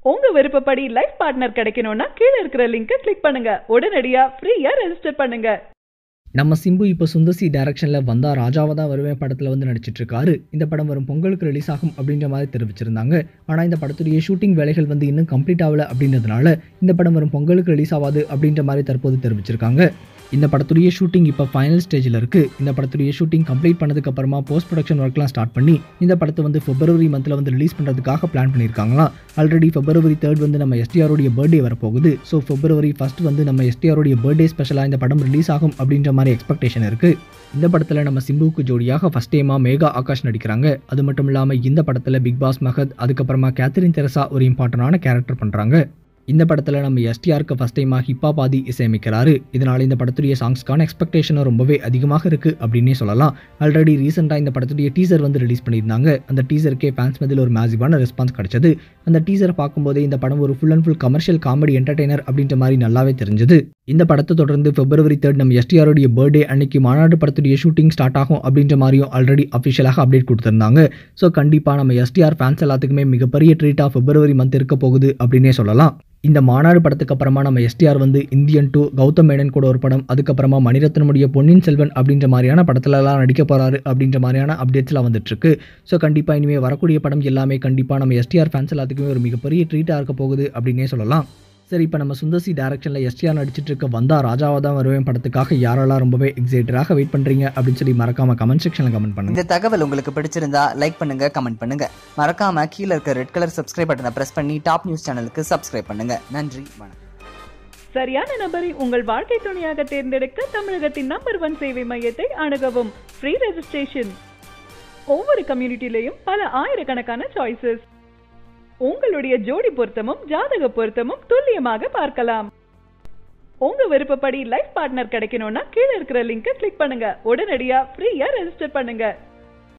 உங்க விருப்பப்படி life partner கிடைக்கணும்னா கீழே இருக்கிற லிங்கை கிளிக் பண்ணுங்க உடனடியா ஃப்ரீயா ரெஜிஸ்டர் பண்ணுங்க நம்ம சிம்பு இப்போ சுந்தசி டைரக்ஷனில் வந்தா ராஜாவை தான் வருவேன் படத்தில் வந்து நடிச்சிட்டு இருக்காரு இந்த படம் வரும் பொங்கலுக்கு ரிலீஸ் ஆகும் அப்படின்ற மாதிரி தெரிவிச்சிருந்தாங்க ஆனால் இந்த படத்துடைய ஷூட்டிங் வேலைகள் வந்து இன்னும் கம்ப்ளீட் ஆகல அப்படின்றதுனால இந்த படம் வரும் பொங்கலுக்கு ரிலீஸ் ஆகாது அப்படின்ற மாதிரி தற்போது தெரிவிச்சிருக்காங்க இந்த படத்துடைய ஷூட்டிங் இப்போ ஃபைனல் ஸ்டேஜில் இருக்குது இந்த படத்துடைய ஷூட்டிங் கம்ப்ளீட் பண்ணதுக்கு அப்புறமா போஸ்ட் ப்ரொடக்ஷன் ஒர்க்லாம் ஸ்டார்ட் பண்ணி இந்த படத்தை வந்து பிப்ரவரி மந்தில் வந்து ரிலீஸ் பண்ணுறதுக்காக பிளான் பண்ணியிருக்காங்களாம் ஆல்ரெடி பிப்ரவரி தேர்ட் வந்து நம்ம எஸ்டிஆருடைய பர்த்டே வரப்போகுது ஸோ பிப்ரவரி ஃபர்ஸ்ட் வந்து நம்ம எஸ்டிஆருடைய பர்த்டே ஸ்பெஷலாக இந்த படம் ரிலீஸ் ஆகும் அப்படின்ற மாதிரி எக்ஸ்பெக்டேஷன் இருக்குது இந்த படத்தில் நம்ம சிம்புவுக்கு ஜோடியாக ஃபஸ்ட் டைமாக மேகா ஆகாஷ் நடிக்கிறாங்க அது மட்டும் இல்லாமல் இந்த படத்தில் பிக் பாஸ் மகத் அதுக்கப்புறமா கேத்தரின் தெரசா ஒரு இம்பார்ட்டண்டான கேரக்டர் பண்ணுறாங்க இந்த படத்தில் நம்ம எஸ்டிஆருக்கு ஃபஸ்ட் டைமாக ஹிப்பா பாதி இசையமைக்கிறாரு இதனால் இந்த படத்துடைய சாங்ஸ்க்கான எக்ஸ்பெக்டேஷனும் ரொம்பவே அதிகமாக இருக்குது அப்படின்னே சொல்லலாம் ஆல்ரெடி ரீசெண்டாக இந்த படத்துடைய டீசர் வந்து ரிலீஸ் பண்ணியிருந்தாங்க அந்த டீசருக்கே ஃபேன்ஸ் மதில் ஒரு மேசிவான ரெஸ்பான்ஸ் கிடைச்சது அந்த டீசரை பார்க்கும்போதே இந்த படம் ஒரு full and full commercial comedy entertainer அப்படின்ற மாதிரி நல்லாவே தெரிஞ்சது இந்த படத்தை தொடர்ந்து பிப்ரவரி தேர்ட் நம்ம எஸ்டிஆருடைய பர்த்டே அன்னைக்கு மாநாடு படத்துடைய ஷூட்டிங் ஸ்டார்ட் ஆகும் அப்படின்ற மாதிரியும் ஆல்ரெடி அஃபிஷியலாக அப்டேட் கொடுத்துருந்தாங்க ஸோ கண்டிப்பாக நம்ம எஸ்டிஆர் ஃபேன்ஸ் எல்லாத்துக்குமே மிகப்பெரிய ட்ரீட்டாக பிப்ரவரி மந்த் இருக்க போகுது அப்படின்னே சொல்லலாம் இந்த மாநாடு படத்துக்கு அப்புறமா நம்ம எஸ்டிஆர் வந்து இந்தியன் டூ கௌதம் மேனன் கூட ஒரு படம் அதுக்கப்புறமா மணிரத்னமுடைய பொன்னியின் செல்வன் அப்படின்ற மாதிரியான படத்துலலாம் நடிக்க போறாரு அப்படின்ற மாதிரியான அப்டேட்ஸ்லாம் வந்துட்டு இருக்கு ஸோ கண்டிப்பாக இனிமேல் வரக்கூடிய படம் எல்லாமே கண்டிப்பாக நம்ம எஸ்டிஆர் ஃபேன்ஸ் எல்லாத்துக்குமே ஒரு மிகப்பெரிய ட்ரீட்டாக இருக்க போகுது அப்படின்னே சொல்லலாம் சரி இப்போ நம்ம சுந்தர்சி டேரக்ஷனில் எஸ்டிஆர் நடிச்சிட்டு இருக்க வந்தா ராஜாவாக தான் வருவேன் படத்துக்காக யாரெல்லாம் ரொம்பவே எக்ஸைட்டடாக வெயிட் பண்ணுறீங்க அப்படின்னு சொல்லி மறக்காம கமெண்ட் செக்ஷனில் கமெண்ட் பண்ணுங்க இந்த தகவல் உங்களுக்கு பிடிச்சிருந்தா லைக் பண்ணுங்க கமெண்ட் பண்ணுங்க மறக்காம கீழே இருக்க ரெட் கலர் சப்ஸ்கிரைப் பட்டனை பிரஸ் பண்ணி டாப் நியூஸ் சேனலுக்கு சப்ஸ்கிரைப் பண்ணுங்க நன்றி வணக்கம் சரியான நபரை உங்கள் வாழ்க்கை துணையாக தேர்ந்தெடுக்க தமிழகத்தின் நம்பர் ஒன் சேவை மையத்தை அணுகவும் ஃப்ரீ ரெஜிஸ்ட்ரேஷன் ஒவ்வொரு கம்யூனிட்டிலையும் பல ஆயிரக்கணக்கான சாய்ஸஸ் உங்களுடைய ஜோடி பொருத்தமும் ஜாதக பொருத்தமும் துல்லியமாக பார்க்கலாம் உங்க விருப்பப்படி லைஃப் பார்ட்னர் கிடைக்கணும்னா கீழே இருக்கிற லிங்கை கிளிக் பண்ணுங்க உடனடியா ஃப்ரீயா ரெஜிஸ்டர் பண்ணுங்க